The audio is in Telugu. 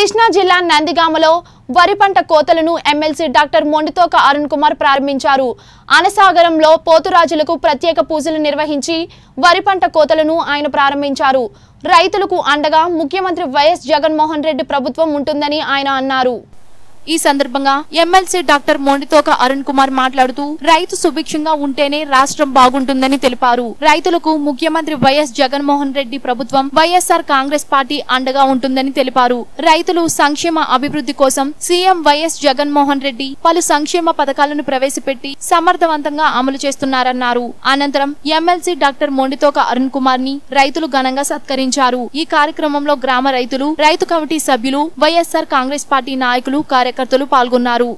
కృష్ణా జిల్లా నందిగామలో వరి పంట కోతలను ఎమ్మెల్సీ డాక్టర్ మొండితోక అరుణ్ కుమార్ ప్రారంభించారు అనసాగరంలో పోతురాజులకు ప్రత్యేక పూజలు నిర్వహించి వరి పంట కోతలను ఆయన ప్రారంభించారు రైతులకు అండగా ముఖ్యమంత్రి వైఎస్ జగన్మోహన్ రెడ్డి ప్రభుత్వం ఉంటుందని ఆయన అన్నారు ఈ సందర్భంగా ఎమ్మెల్సీ డాక్టర్ మొండితోక అరుణ్ కుమార్ మాట్లాడుతూ రైతు సుభిక్షంగా ఉంటేనే రాష్ట్రం బాగుంటుందని తెలిపారు రైతులకు ముఖ్యమంత్రి వైఎస్ జగన్మోహన్ రెడ్డి ప్రభుత్వం వైఎస్ఆర్ కాంగ్రెస్ పార్టీ అండగా ఉంటుందని తెలిపారు రైతులు సంక్షేమ అభివృద్ధి కోసం సీఎం వైఎస్ జగన్మోహన్ రెడ్డి పలు సంక్షేమ పథకాలను ప్రవేశపెట్టి సమర్థవంతంగా అమలు చేస్తున్నారన్నారు అనంతరం ఎమ్మెల్సీ డాక్టర్ మొండితోక అరుణ్ కుమార్ ని రైతులు ఘనంగా సత్కరించారు ఈ కార్యక్రమంలో గ్రామ రైతులు రైతు కమిటీ సభ్యులు వైఎస్ఆర్ కాంగ్రెస్ పార్టీ నాయకులు కార్యకర్తలు పాల్గొన్నారు